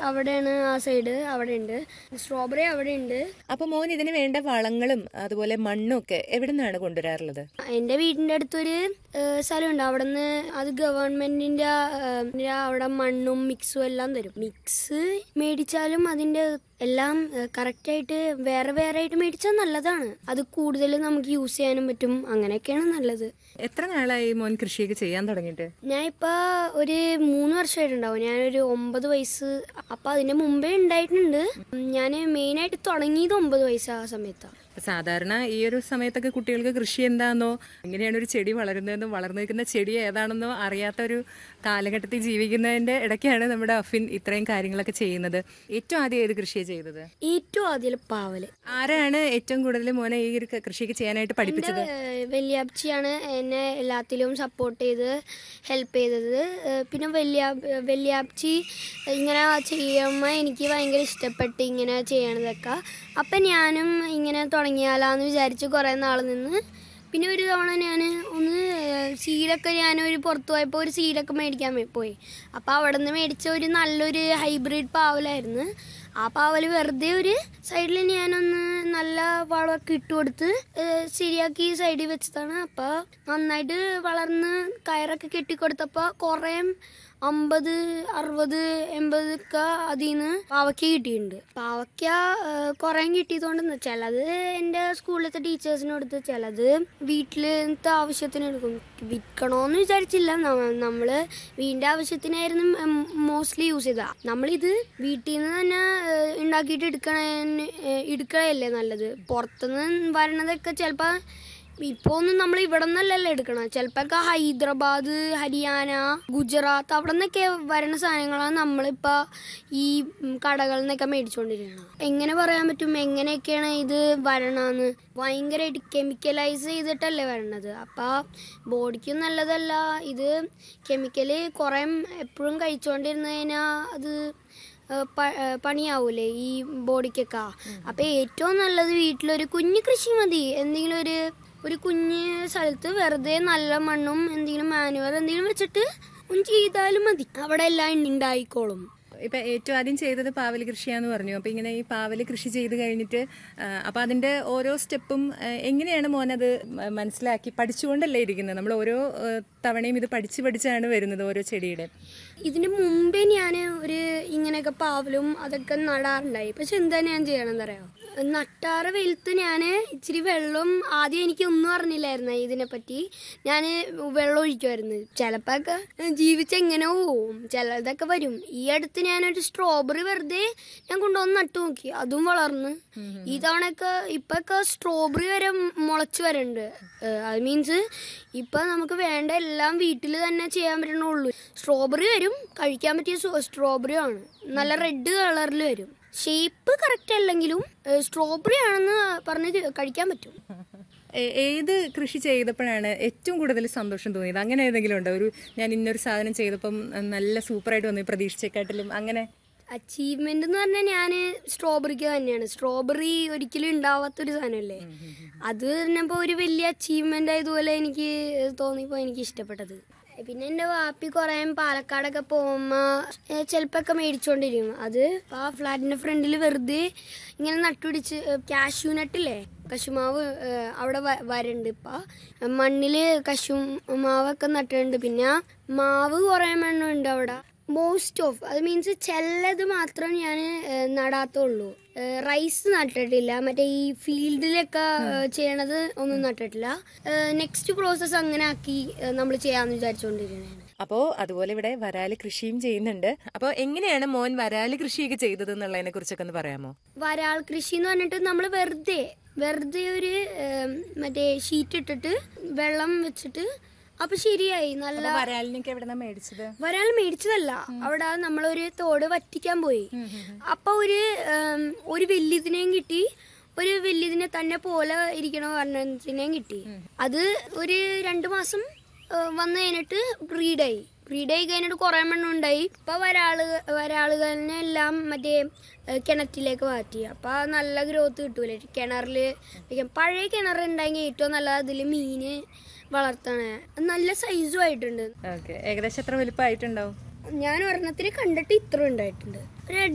അവിടെയാണ് ആ സൈഡ് അവിടെ ഉണ്ട് സ്ട്രോബെറി അവിടെ ഉണ്ട് അപ്പൊ മോൻ ഇതിന് വേണ്ട വളങ്ങളും അതുപോലെ മണ്ണും ഒക്കെ എവിടെ നിന്നാണ് കൊണ്ടുവരാറുള്ളത് എന്റെ വീടിന്റെ അടുത്തൊരു ഏഹ്, സ്ഥലമുണ്ട് അവിടെ നിന്ന് അത് ഗവൺമെന്റിന്റെ ഏഹ്, അവിടെ മണ്ണും മിക്സും എല്ലാം തരും മിക്സ് മേടിച്ചാലും അതിന്റെ എല്ലാം കറക്റ്റ് ആയിട്ട് വേറെ വേറെ ആയിട്ട് മേടിച്ചാൽ നല്ലതാണ് അത് കൂടുതൽ നമുക്ക് യൂസ് ചെയ്യാനും പറ്റും അങ്ങനെയൊക്കെയാണ് നല്ലത് എത്ര നാളായി മോൻ കൃഷിയൊക്കെ ചെയ്യാൻ തുടങ്ങിയിട്ട് ഞാൻ ഇപ്പൊ ഒരു മൂന്ന് വർഷമായിട്ടുണ്ടാവും ഞാനൊരു ഒമ്പത് വയസ്സ് അപ്പൊ അതിന്റെ മുമ്പേ ഉണ്ടായിട്ടുണ്ട് ഞാൻ മെയിൻ ആയിട്ട് തുടങ്ങിയത് ഒമ്പത് വയസ്സ് ആ സമയത്താണ് സാധാരണ ഈ ഒരു സമയത്തൊക്കെ കുട്ടികൾക്ക് കൃഷി എന്താണെന്നോ എങ്ങനെയാണ് ഒരു ചെടി വളരുന്നതെന്നോ വളർന്നു നിൽക്കുന്ന ചെടി ഏതാണെന്നോ അറിയാത്ത ഒരു കാലഘട്ടത്തിൽ ജീവിക്കുന്നതിന്റെ ഇടയ്ക്കാണ് നമ്മുടെ അഫിൻ ഇത്രയും കാര്യങ്ങളൊക്കെ ചെയ്യുന്നത് ഏറ്റവും ആദ്യം ഏത് കൃഷിയാണ് ചെയ്തത് ഏറ്റവും ആദ്യം പാവല് ആരാണ് ഏറ്റവും കൂടുതൽ മോനെ ഈ ഒരു കൃഷിയൊക്കെ ചെയ്യാനായിട്ട് പഠിപ്പിച്ചത് ഏഹ് വല്യാപ്പച്ചിയാണ് എന്നെ എല്ലാത്തിലും സപ്പോർട്ട് ചെയ്ത് ഹെൽപ്പ് ചെയ്തത് ഏഹ് പിന്നെ വലിയ വല്യാപ്പച്ചി ഇങ്ങനെ ചെയ്യുമ്പോൾ എനിക്ക് ഭയങ്കര ഇഷ്ടപ്പെട്ട് ഇങ്ങനെ ചെയ്യണതൊക്കെ അപ്പം ഞാനും ഇങ്ങനെ തുടങ്ങിയാലാന്ന് വിചാരിച്ച് കുറേ നാൾ നിന്ന് പിന്നെ ഒരു തവണ ഞാൻ ഒന്ന് സീഡൊക്കെ ഞാൻ ഒരു പുറത്ത് പോയപ്പോൾ ഒരു സീഡൊക്കെ മേടിക്കാൻ വേ- പോയി അപ്പോൾ അവിടെ നിന്ന് മേടിച്ച ഒരു നല്ലൊരു ഹൈബ്രിഡ് പാവലായിരുന്നു ആ പാവല് വെറുതെ ഒരു സൈഡിൽ ഞാനൊന്ന് നല്ല വളമൊക്കെ ഇട്ട് കൊടുത്ത് ഏഹ് ശരിയാക്കി സൈഡിൽ വെച്ചതാണ് അപ്പോൾ നന്നായിട്ട് വളർന്ന് കയറൊക്കെ കെട്ടിക്കൊടുത്തപ്പോൾ കുറേ അമ്പത് അറുപത് എൺപത് ഒക്കെ അതിൽ നിന്ന് പാവയ്ക്ക കിട്ടിയിട്ടുണ്ട് പാവയ്ക്ക ഏഹ്, കുറേ കിട്ടിയതുകൊണ്ട് ചിലത് എൻ്റെ സ്കൂളിലത്തെ ടീച്ചേഴ്സിന് കൊടുത്ത് ചിലത് വീട്ടിലത്തെ ആവശ്യത്തിന് എടുക്കും വിൽക്കണമെന്ന് വിചാരിച്ചില്ല നമ്മ- നമ്മള് വീടിൻ്റെ ആവശ്യത്തിനായിരുന്നു മോസ്റ്റ്ലി യൂസ് ചെയ്ത നമ്മളിത് വീട്ടിൽ നിന്ന് തന്നെ ഏഹ്, ഉണ്ടാക്കിയിട്ട് എടുക്കണ എടുക്കണല്ലേ നല്ലത് പുറത്തുനിന്ന് വരണതൊക്കെ ചിലപ്പോൾ ഇപ്പൊ ഒന്നും നമ്മൾ ഇവിടെ നിന്നല്ലല്ലോ എടുക്കണം ചിലപ്പോ ഹൈദരാബാദ് ഹരിയാന ഗുജറാത്ത് അവിടെ നിന്നൊക്കെ വരണ സാധനങ്ങളാണ് നമ്മളിപ്പോ ഈ ഉം, കടകളിൽ നിന്നൊക്കെ മേടിച്ചുകൊണ്ടിരിക്കണം എങ്ങനെ പറയാൻ പറ്റും എങ്ങനെയൊക്കെയാണ് ഇത് വരണന്ന് ഭയങ്കരമായിട്ട് കെമിക്കലൈസ് ചെയ്തിട്ടല്ലേ വരണത് അപ്പൊ ബോഡിക്കും നല്ലതല്ല ഇത് കെമിക്കല് കുറെ എപ്പോഴും കഴിച്ചുകൊണ്ടിരുന്നു കഴിഞ്ഞാൽ അത് ഏഹ് പ- ഏഹ് പണിയാവൂലേ ഈ ബോഡിക്കൊക്കെ അപ്പൊ ഏറ്റവും നല്ലത് വീട്ടിലൊരു കുഞ്ഞു കൃഷി മതി എന്തെങ്കിലും ഒരു ഒരു കുഞ്ഞ് സ്ഥലത്ത് വെറുതെ നല്ല മണ്ണും എന്തെങ്കിലും മാനുവൽ എന്തെങ്കിലും വെച്ചിട്ട് ഒന്ന് ചെയ്താലും മതി അവിടെ എല്ലാം ഉണ്ടായിക്കോളും ഇപ്പൊ ഏറ്റവും ആദ്യം ചെയ്തത് പാവല് കൃഷിയാന്ന് പറഞ്ഞു അപ്പൊ ഇങ്ങനെ ഈ പാവല് കൃഷി ചെയ്ത് കഴിഞ്ഞിട്ട് ആ, അപ്പൊ അതിന്റെ ഓരോ സ്റ്റെപ്പും ആ, എങ്ങനെയാണ് മോനത് മ- മനസ്സിലാക്കി പഠിച്ചുകൊണ്ടല്ലേ ഇരിക്കുന്നത് നമ്മൾ ഓരോ ആ, തവണയും ഇത് പഠിച്ച് പഠിച്ചാണ് വരുന്നത് ഓരോ ചെടിയുടെ ഇതിന് മുമ്പേ ഞാൻ ഒരു ഇങ്ങനെയൊക്കെ പാവലും അതൊക്കെ നടാറുണ്ടായി പക്ഷെ എന്താ ഞാൻ ചെയ്യണമെന്ന് അറിയാമോ നട്ടാറ് വെളുത്ത് ഞാൻ ഇച്ചിരി വെള്ളം ആദ്യം എനിക്ക് ഒന്നും അറിഞ്ഞില്ലായിരുന്നു ഇതിനെപ്പറ്റി ഞാൻ വെള്ളം ഒഴിക്കുമായിരുന്നു ചിലപ്പോഴൊക്കെ ജീവിച്ച് എങ്ങനെ പോവും ചിലതൊക്കെ വരും ഈ അടുത്ത് ഞാനൊരു സ്ട്രോബെറി വെറുതെ ഞാൻ കൊണ്ടുവന്ന് നട്ടു നോക്കി അതും വളർന്ന് ഈ തവണയൊക്കെ ഇപ്പൊക്കെ സ്ട്രോബെറി വരെ മുളച്ച് വരുന്നുണ്ട് അത് മീൻസ് ഇപ്പൊ നമുക്ക് വേണ്ട എല്ലാം വീട്ടിൽ തന്നെ ചെയ്യാൻ പറ്റണുള്ളൂ സ്ട്രോബെറി വരും കഴിക്കാൻ പറ്റിയ സ്ട്രോബെറി ആണ് നല്ല റെഡ് കളറിൽ വരും ഷേപ്പ് കറക്റ്റ് അല്ലെങ്കിലും സ്ട്രോബെറി ആണെന്ന് പറഞ്ഞ് കഴിക്കാൻ പറ്റും ഏ- ഏത് കൃഷി ചെയ്തപ്പോഴാണ് ഏറ്റവും കൂടുതൽ സന്തോഷം തോന്നിയത് അങ്ങനെ ഏതെങ്കിലും ഉണ്ടോ ഒരു ഞാൻ ഇന്നൊരു സാധനം ചെയ്തപ്പം നല്ല സൂപ്പറായിട്ട് വന്നു പ്രതീക്ഷിച്ചേക്കാട്ടിലും അങ്ങനെ അച്ചീവ്മെന്റ് എന്ന് പറഞ്ഞാൽ ഞാൻ സ്ട്രോബെറിക്ക് തന്നെയാണ് സ്ട്രോബെറി ഒരിക്കലും ഉണ്ടാവാത്തൊരു സാധനമല്ലേ അത് പറഞ്ഞപ്പോൾ ഒരു വലിയ അച്ചീവ്മെന്റ് ആയതുപോലെ എനിക്ക് തോന്നിയപ്പോൾ എനിക്ക് ഇഷ്ടപ്പെട്ടത് പിന്നെ എൻ്റെ വാപ്പി കുറേ പാലക്കാടൊക്കെ പോകുമ്പോൾ ചിലപ്പോൾ മേടിച്ചുകൊണ്ടിരിക്കും അത് ആ ഫ്ലാറ്റിൻ്റെ ഫ്രണ്ടിൽ വെറുതെ ഇങ്ങനെ നട്ടുപിടിച്ച് കാഷ്യൂ നട്ടില്ലേ കശുമാവ് ഏഹ്, അവിടെ വ- വരുന്നുണ്ട് ഇപ്പം മണ്ണിൽ കശുമാവൊക്കെ നട്ടിട്ടുണ്ട് പിന്നെ മാവ് കുറേ എണ്ണം ഉണ്ട് അവിടെ മോസ്റ്റ് ഓഫ് അത് മീൻസ് ചിലത് മാത്രം ഞാൻ നടാത്തുള്ളൂ റൈസ് നട്ടിട്ടില്ല മറ്റേ ഈ ഫീൽഡിലൊക്കെ ചെയ്യണത് ഒന്നും നട്ടിട്ടില്ല നെക്സ്റ്റ് പ്രോസസ്സ് അങ്ങനെ ആക്കി നമ്മൾ ചെയ്യാന്ന് വിചാരിച്ചുകൊണ്ടിരിക്കുകയാണ് അപ്പോ അതുപോലെ ഇവിടെ വരാല് കൃഷിയും ചെയ്യുന്നുണ്ട് അപ്പോ എങ്ങനെയാണ് മോൻ വരാല് കൃഷിയൊക്കെ ചെയ്തത് എന്നുള്ളതിനെ കുറിച്ചൊക്കെ ഒന്ന് പറയാമോ വരാൾ കൃഷി എന്ന് പറഞ്ഞിട്ട് നമ്മൾ വെറുതെ വെറുതെ ഒരു ഏം, മറ്റേ ഷീറ്റ് ഇട്ടിട്ട് വെള്ളം വെച്ചിട്ട് അപ്പൊ ശരിയായി നല്ല അപ്പൊ വരാലിനൊക്കെ എവിടെ മേടിച്ചത് വരാൾ മേടിച്ചതല്ല അവിടെ നമ്മളൊരു തോട് വറ്റിക്കാൻ പോയി അപ്പൊ ഒരു ഉം, ഒരു വലിയതിനെയും കിട്ടി ഒരു വലിയതിനെ തന്നെ പോലെ ഇരിക്കണ വർണ്ണത്തിനെയും കിട്ടി അത് ഒരു രണ്ടു മാസം ഏഹ്, വന്ന് കഴിഞ്ഞിട്ട് ബ്രീഡായി ബ്രീഡായി കഴിഞ്ഞിട്ട് കുറെ എണ്ണം ഉണ്ടായി ഇപ്പൊ വരാള് വരാളുകളെ എല്ലാം മറ്റേ ഏഹ്, കിണറ്റിലേക്ക് മാറ്റി അപ്പൊ നല്ല ഗ്രോത്ത് കിട്ടൂലേ കിണറില് വെക്കാം. പഴയ കിണർ ഉണ്ടെങ്കിൽ ഏറ്റവും നല്ല അതിൽ മീന് വളർത്തണേ നല്ല സൈസും ആയിട്ടുണ്ട് ഓക്കെ ഏകദേശം എത്ര വലിപ്പമായിട്ടുണ്ടാവും ഞാൻ ഒരെണ്ണത്തിന് കണ്ടിട്ട് ഇത്ര ഉണ്ടായിട്ടുണ്ട് ഒരു